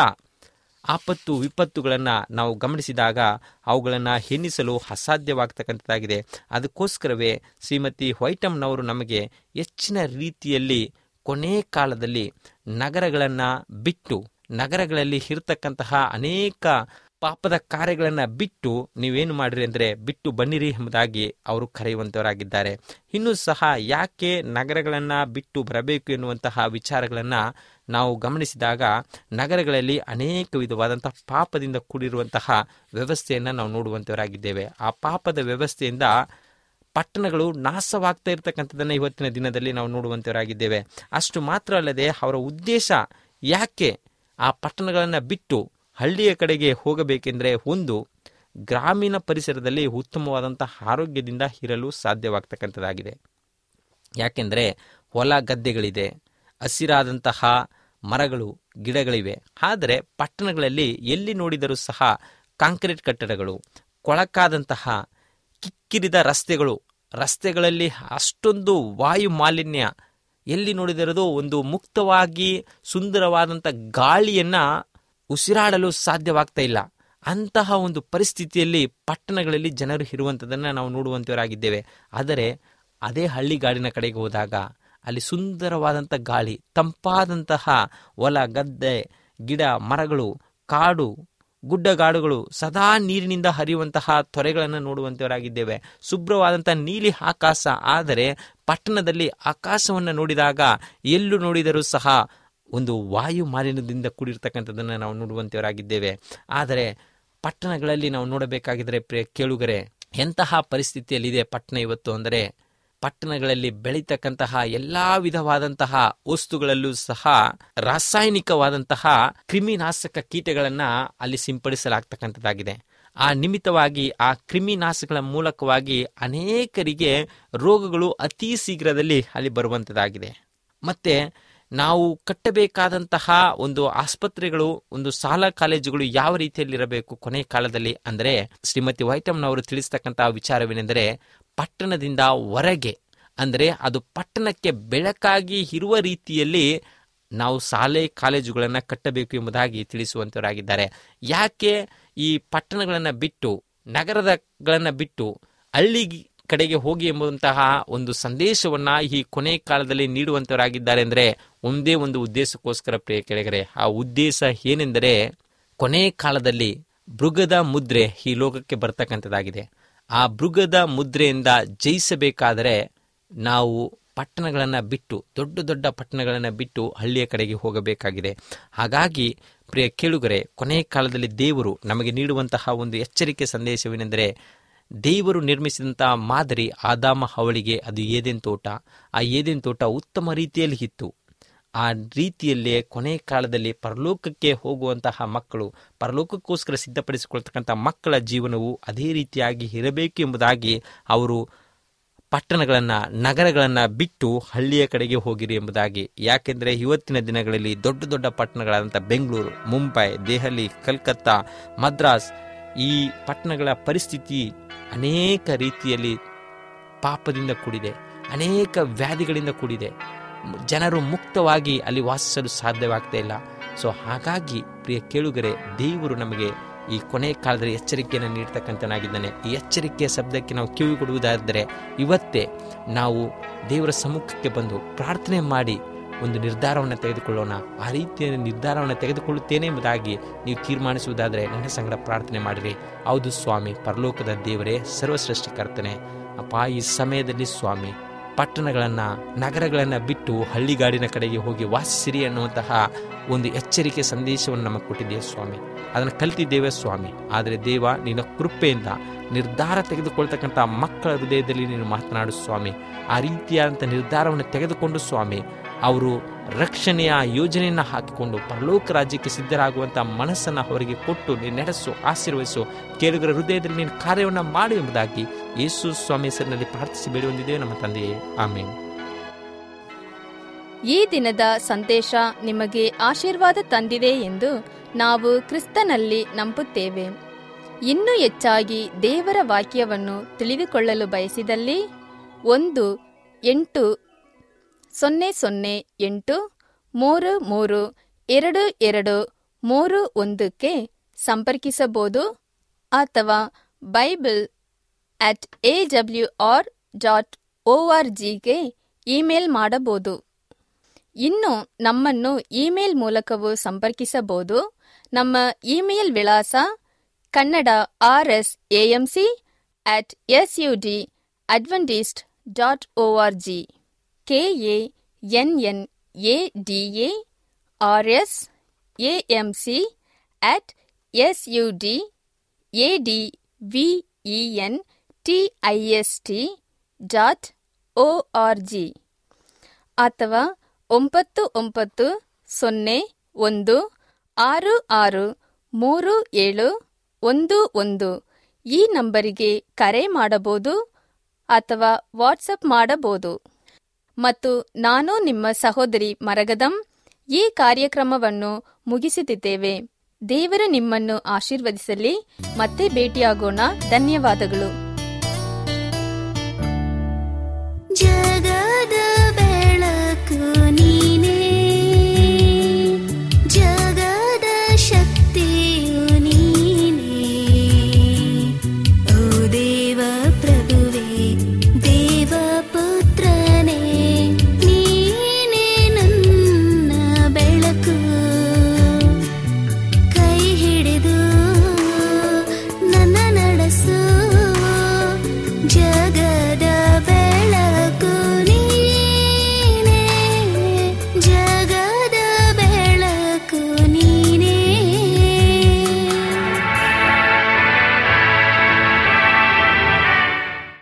ಆಪತ್ತು ವಿಪತ್ತುಗಳನ್ನು ನಾವು ಗಮನಿಸಿದಾಗ ಅವುಗಳನ್ನು ಎನ್ನಿಸಲು ಅಸಾಧ್ಯವಾಗ್ತಕ್ಕಂಥದ್ದಾಗಿದೆ ಅದಕ್ಕೋಸ್ಕರವೇ ಶ್ರೀಮತಿ ವೈಟಮ್ನವರು ನಮಗೆ ಹೆಚ್ಚಿನ ರೀತಿಯಲ್ಲಿ ಕೊನೆ ಕಾಲದಲ್ಲಿ ನಗರಗಳನ್ನು ಬಿಟ್ಟು ನಗರಗಳಲ್ಲಿ ಇರತಕ್ಕಂತಹ ಅನೇಕ ಪಾಪದ ಕಾರ್ಯಗಳನ್ನು ಬಿಟ್ಟು ನೀವೇನು ಮಾಡಿರಿ ಅಂದರೆ ಬಿಟ್ಟು ಬನ್ನಿರಿ ಎಂಬುದಾಗಿ ಅವರು ಕರೆಯುವಂತವರಾಗಿದ್ದಾರೆ ಇನ್ನೂ ಸಹ ಯಾಕೆ ನಗರಗಳನ್ನು ಬಿಟ್ಟು ಬರಬೇಕು ಎನ್ನುವಂತಹ ವಿಚಾರಗಳನ್ನು ನಾವು ಗಮನಿಸಿದಾಗ ನಗರಗಳಲ್ಲಿ ಅನೇಕ ವಿಧವಾದಂತಹ ಪಾಪದಿಂದ ಕೂಡಿರುವಂತಹ ವ್ಯವಸ್ಥೆಯನ್ನು ನಾವು ನೋಡುವಂತವರಾಗಿದ್ದೇವೆ ಆ ಪಾಪದ ವ್ಯವಸ್ಥೆಯಿಂದ ಪಟ್ಟಣಗಳು ನಾಶವಾಗ್ತಾ ಇರತಕ್ಕಂಥದ್ದನ್ನು ಇವತ್ತಿನ ದಿನದಲ್ಲಿ ನಾವು ನೋಡುವಂತವರಾಗಿದ್ದೇವೆ ಅಷ್ಟು ಮಾತ್ರ ಅಲ್ಲದೆ ಅವರ ಉದ್ದೇಶ ಯಾಕೆ ಆ ಪಟ್ಟಣಗಳನ್ನು ಬಿಟ್ಟು ಹಳ್ಳಿಯ ಕಡೆಗೆ ಹೋಗಬೇಕೆಂದರೆ ಒಂದು ಗ್ರಾಮೀಣ ಪರಿಸರದಲ್ಲಿ ಉತ್ತಮವಾದಂಥ ಆರೋಗ್ಯದಿಂದ ಇರಲು ಸಾಧ್ಯವಾಗ್ತಕ್ಕಂಥದ್ದಾಗಿದೆ ಯಾಕೆಂದರೆ ಹೊಲ ಗದ್ದೆಗಳಿದೆ ಹಸಿರಾದಂತಹ ಮರಗಳು ಗಿಡಗಳಿವೆ ಆದರೆ ಪಟ್ಟಣಗಳಲ್ಲಿ ಎಲ್ಲಿ ನೋಡಿದರೂ ಸಹ ಕಾಂಕ್ರೀಟ್ ಕಟ್ಟಡಗಳು ಕೊಳಕಾದಂತಹ ಕಿಕ್ಕಿರಿದ ರಸ್ತೆಗಳು ರಸ್ತೆಗಳಲ್ಲಿ ಅಷ್ಟೊಂದು ವಾಯು ಮಾಲಿನ್ಯ ಎಲ್ಲಿ ನೋಡಿದಿರೋದು ಒಂದು ಮುಕ್ತವಾಗಿ ಸುಂದರವಾದಂಥ ಗಾಳಿಯನ್ನು ಉಸಿರಾಡಲು ಸಾಧ್ಯವಾಗ್ತಾ ಇಲ್ಲ ಅಂತಹ ಒಂದು ಪರಿಸ್ಥಿತಿಯಲ್ಲಿ ಪಟ್ಟಣಗಳಲ್ಲಿ ಜನರು ಇರುವಂಥದ್ದನ್ನು ನಾವು ನೋಡುವಂಥವರಾಗಿದ್ದೇವೆ ಆದರೆ ಅದೇ ಹಳ್ಳಿಗಾಡಿನ ಕಡೆಗೆ ಹೋದಾಗ ಅಲ್ಲಿ ಸುಂದರವಾದಂಥ ಗಾಳಿ ತಂಪಾದಂತಹ ಹೊಲ ಗದ್ದೆ ಗಿಡ ಮರಗಳು ಕಾಡು ಗುಡ್ಡಗಾಡುಗಳು ಸದಾ ನೀರಿನಿಂದ ಹರಿಯುವಂತಹ ತೊರೆಗಳನ್ನು ನೋಡುವಂತವರಾಗಿದ್ದೇವೆ ಶುಭ್ರವಾದಂಥ ನೀಲಿ ಆಕಾಶ ಆದರೆ ಪಟ್ಟಣದಲ್ಲಿ ಆಕಾಶವನ್ನು ನೋಡಿದಾಗ ಎಲ್ಲೂ ನೋಡಿದರೂ ಸಹ ಒಂದು ವಾಯು ಮಾಲಿನ್ಯದಿಂದ ಕೂಡಿರ್ತಕ್ಕಂಥದ್ದನ್ನು ನಾವು ನೋಡುವಂತವರಾಗಿದ್ದೇವೆ ಆದರೆ ಪಟ್ಟಣಗಳಲ್ಲಿ ನಾವು ನೋಡಬೇಕಾಗಿದ್ರೆ ಪ್ರಿಯ ಕೇಳುಗರೆ ಎಂತಹ ಪರಿಸ್ಥಿತಿಯಲ್ಲಿದೆ ಪಟ್ಟಣ ಇವತ್ತು ಅಂದರೆ ಪಟ್ಟಣಗಳಲ್ಲಿ ಬೆಳೀತಕ್ಕಂತಹ ಎಲ್ಲಾ ವಿಧವಾದಂತಹ ವಸ್ತುಗಳಲ್ಲೂ ಸಹ ರಾಸಾಯನಿಕವಾದಂತಹ ಕ್ರಿಮಿನಾಶಕ ಕೀಟಗಳನ್ನ ಅಲ್ಲಿ ಸಿಂಪಡಿಸಲಾಗ್ತಕ್ಕಂಥದ್ದಾಗಿದೆ ಆ ನಿಮಿತ್ತವಾಗಿ ಆ ಕ್ರಿಮಿನಾಶಕಗಳ ಮೂಲಕವಾಗಿ ಅನೇಕರಿಗೆ ರೋಗಗಳು ಅತಿ ಶೀಘ್ರದಲ್ಲಿ ಅಲ್ಲಿ ಬರುವಂಥದ್ದಾಗಿದೆ ಮತ್ತೆ ನಾವು ಕಟ್ಟಬೇಕಾದಂತಹ ಒಂದು ಆಸ್ಪತ್ರೆಗಳು ಒಂದು ಶಾಲಾ ಕಾಲೇಜುಗಳು ಯಾವ ರೀತಿಯಲ್ಲಿ ಇರಬೇಕು ಕೊನೆ ಕಾಲದಲ್ಲಿ ಅಂದರೆ ಶ್ರೀಮತಿ ವೈಟಮ್ನವರು ತಿಳಿಸ್ತಕ್ಕಂತಹ ವಿಚಾರವೇನೆಂದರೆ ಪಟ್ಟಣದಿಂದ ಹೊರಗೆ ಅಂದರೆ ಅದು ಪಟ್ಟಣಕ್ಕೆ ಬೆಳಕಾಗಿ ಇರುವ ರೀತಿಯಲ್ಲಿ ನಾವು ಶಾಲೆ ಕಾಲೇಜುಗಳನ್ನು ಕಟ್ಟಬೇಕು ಎಂಬುದಾಗಿ ತಿಳಿಸುವಂತವರಾಗಿದ್ದಾರೆ ಯಾಕೆ ಈ ಪಟ್ಟಣಗಳನ್ನು ಬಿಟ್ಟು ನಗರದಗಳನ್ನು ಬಿಟ್ಟು ಹಳ್ಳಿ ಕಡೆಗೆ ಹೋಗಿ ಎಂಬುವಂತಹ ಒಂದು ಸಂದೇಶವನ್ನ ಈ ಕೊನೆ ಕಾಲದಲ್ಲಿ ನೀಡುವಂತವರಾಗಿದ್ದಾರೆ ಅಂದರೆ ಒಂದೇ ಒಂದು ಉದ್ದೇಶಕ್ಕೋಸ್ಕರ ಪ್ರಿಯ ಕೆಳಗರೆ ಆ ಉದ್ದೇಶ ಏನೆಂದರೆ ಕೊನೆ ಕಾಲದಲ್ಲಿ ಮೃಗದ ಮುದ್ರೆ ಈ ಲೋಕಕ್ಕೆ ಬರ್ತಕ್ಕಂಥದ್ದಾಗಿದೆ ಆ ಮೃಗದ ಮುದ್ರೆಯಿಂದ ಜಯಿಸಬೇಕಾದರೆ ನಾವು ಪಟ್ಟಣಗಳನ್ನು ಬಿಟ್ಟು ದೊಡ್ಡ ದೊಡ್ಡ ಪಟ್ಟಣಗಳನ್ನು ಬಿಟ್ಟು ಹಳ್ಳಿಯ ಕಡೆಗೆ ಹೋಗಬೇಕಾಗಿದೆ ಹಾಗಾಗಿ ಪ್ರಿಯ ಕೇಳುಗರೆ ಕೊನೆ ಕಾಲದಲ್ಲಿ ದೇವರು ನಮಗೆ ನೀಡುವಂತಹ ಒಂದು ಎಚ್ಚರಿಕೆ ಸಂದೇಶವೇನೆಂದರೆ ದೇವರು ನಿರ್ಮಿಸಿದಂಥ ಮಾದರಿ ಆದಾಮ ಹವಳಿಗೆ ಅದು ಏದೇನ್ ತೋಟ ಆ ಏದೇನ್ ತೋಟ ಉತ್ತಮ ರೀತಿಯಲ್ಲಿ ಇತ್ತು ಆ ರೀತಿಯಲ್ಲೇ ಕೊನೆ ಕಾಲದಲ್ಲಿ ಪರಲೋಕಕ್ಕೆ ಹೋಗುವಂತಹ ಮಕ್ಕಳು ಪರಲೋಕಕ್ಕೋಸ್ಕರ ಸಿದ್ಧಪಡಿಸಿಕೊಳ್ತಕ್ಕಂಥ ಮಕ್ಕಳ ಜೀವನವು ಅದೇ ರೀತಿಯಾಗಿ ಇರಬೇಕು ಎಂಬುದಾಗಿ ಅವರು ಪಟ್ಟಣಗಳನ್ನು ನಗರಗಳನ್ನು ಬಿಟ್ಟು ಹಳ್ಳಿಯ ಕಡೆಗೆ ಹೋಗಿರಿ ಎಂಬುದಾಗಿ ಯಾಕೆಂದರೆ ಇವತ್ತಿನ ದಿನಗಳಲ್ಲಿ ದೊಡ್ಡ ದೊಡ್ಡ ಪಟ್ಟಣಗಳಾದಂಥ ಬೆಂಗಳೂರು ಮುಂಬೈ ದೆಹಲಿ ಕಲ್ಕತ್ತಾ ಮದ್ರಾಸ್ ಈ ಪಟ್ಟಣಗಳ ಪರಿಸ್ಥಿತಿ ಅನೇಕ ರೀತಿಯಲ್ಲಿ ಪಾಪದಿಂದ ಕೂಡಿದೆ ಅನೇಕ ವ್ಯಾಧಿಗಳಿಂದ ಕೂಡಿದೆ ಜನರು ಮುಕ್ತವಾಗಿ ಅಲ್ಲಿ ವಾಸಿಸಲು ಸಾಧ್ಯವಾಗ್ತಾ ಇಲ್ಲ ಸೊ ಹಾಗಾಗಿ ಪ್ರಿಯ ಕೇಳುಗರೆ ದೇವರು ನಮಗೆ ಈ ಕೊನೆ ಕಾಲದಲ್ಲಿ ಎಚ್ಚರಿಕೆಯನ್ನು ನೀಡ್ತಕ್ಕಂಥನಾಗಿದ್ದಾನೆ ಈ ಎಚ್ಚರಿಕೆಯ ಶಬ್ದಕ್ಕೆ ನಾವು ಕಿವಿ ಕೊಡುವುದಾದರೆ ಇವತ್ತೇ ನಾವು ದೇವರ ಸಮ್ಮುಖಕ್ಕೆ ಬಂದು ಪ್ರಾರ್ಥನೆ ಮಾಡಿ ಒಂದು ನಿರ್ಧಾರವನ್ನು ತೆಗೆದುಕೊಳ್ಳೋಣ ಆ ರೀತಿಯ ನಿರ್ಧಾರವನ್ನು ತೆಗೆದುಕೊಳ್ಳುತ್ತೇನೆ ಎಂಬುದಾಗಿ ನೀವು ತೀರ್ಮಾನಿಸುವುದಾದರೆ ನನ್ನ ಸಂಗಡ ಪ್ರಾರ್ಥನೆ ಮಾಡಿರಿ ಹೌದು ಸ್ವಾಮಿ ಪರಲೋಕದ ದೇವರೇ ಸರ್ವಸೃಷ್ಟಿಕರ್ತನೆ ಅಪ್ಪ ಈ ಸಮಯದಲ್ಲಿ ಸ್ವಾಮಿ ಪಟ್ಟಣಗಳನ್ನು ನಗರಗಳನ್ನು ಬಿಟ್ಟು ಹಳ್ಳಿಗಾಡಿನ ಕಡೆಗೆ ಹೋಗಿ ವಾಸಿಸಿರಿ ಅನ್ನುವಂತಹ ಒಂದು ಎಚ್ಚರಿಕೆ ಸಂದೇಶವನ್ನು ನಮಗೆ ಕೊಟ್ಟಿದೆಯೇ ಸ್ವಾಮಿ ಅದನ್ನು ಕಲ್ತಿದ್ದೇವೆ ಸ್ವಾಮಿ ಆದರೆ ದೇವ ನಿನ್ನ ಕೃಪೆಯಿಂದ ನಿರ್ಧಾರ ತೆಗೆದುಕೊಳ್ತಕ್ಕಂಥ ಮಕ್ಕಳ ಹೃದಯದಲ್ಲಿ ನೀನು ಮಾತನಾಡು ಸ್ವಾಮಿ ಆ ರೀತಿಯಾದಂಥ ನಿರ್ಧಾರವನ್ನು ತೆಗೆದುಕೊಂಡು ಸ್ವಾಮಿ ಅವರು ರಕ್ಷಣೆಯ ಯೋಜನೆಯನ್ನು ಹಾಕಿಕೊಂಡು ಪರಲೋಕ ರಾಜ್ಯಕ್ಕೆ ಸಿದ್ಧರಾಗುವಂಥ ಮನಸ್ಸನ್ನು ಅವರಿಗೆ ಕೊಟ್ಟು ನೀನು ನಡೆಸು ಆಶೀರ್ವದಿಸು ಕೇಳುಗರ ಹೃದಯದಲ್ಲಿ ನೀನು ಕಾರ್ಯವನ್ನು ಮಾಡು ಎಂಬುದಾಗಿ ಯೇಸು ಸ್ವಾಮಿ ಹೆಸರಿನಲ್ಲಿ ಪ್ರಾರ್ಥಿಸಿ ಬೇಡಿ ಹೊಂದಿದ್ದೇವೆ ನಮ್ಮ ತಂದೆಯೇ ಆಮೇಲೆ ಈ ದಿನದ ಸಂದೇಶ ನಿಮಗೆ ಆಶೀರ್ವಾದ ತಂದಿದೆ ಎಂದು ನಾವು ಕ್ರಿಸ್ತನಲ್ಲಿ ನಂಬುತ್ತೇವೆ ಇನ್ನೂ ಹೆಚ್ಚಾಗಿ ದೇವರ ವಾಕ್ಯವನ್ನು ತಿಳಿದುಕೊಳ್ಳಲು ಬಯಸಿದಲ್ಲಿ ಒಂದು ಎಂಟು ಸೊನ್ನೆ ಸೊನ್ನೆ ಎಂಟು ಮೂರು ಮೂರು ಎರಡು ಎರಡು ಮೂರು ಒಂದಕ್ಕೆ ಸಂಪರ್ಕಿಸಬಹುದು ಅಥವಾ Bible at A W R dot O R ಜಿಗೆ ಇಮೇಲ್ ಮಾಡಬಹುದು ಇನ್ನು ನಮ್ಮನ್ನು ಇಮೇಲ್ ಮೂಲಕವೂ ಸಂಪರ್ಕಿಸಬಹುದು ನಮ್ಮ ಇಮೇಲ್ ವಿಳಾಸ Kannada R S A M C at S U D Adventist dot O R G K A N N A D A R S A M C at S U D A D V E N T I S T dot O R G ಅಥವಾ ಒಂಬತ್ತು ಒಂಬತ್ತು ಸೊನ್ನೆ ಒಂದು ಆರು ಆರು ಮೂರು ಏಳು ಒಂದು ಒಂದು ಈ ನಂಬರಿಗೆ ಕರೆ ಮಾಡಬಹುದು ಅಥವಾ ವಾಟ್ಸಪ್ ಮಾಡಬಹುದು ಮತ್ತು ನಾನು ನಿಮ್ಮ ಸಹೋದರಿ ಮರಗದಂ ಈ ಕಾರ್ಯಕ್ರಮವನ್ನು ಮುಗಿಸುತ್ತಿದ್ದೇವೆ ದೇವರು ನಿಮ್ಮನ್ನು ಆಶೀರ್ವದಿಸಲಿ ಮತ್ತೆ ಭೇಟಿಯಾಗೋಣ ಧನ್ಯವಾದಗಳು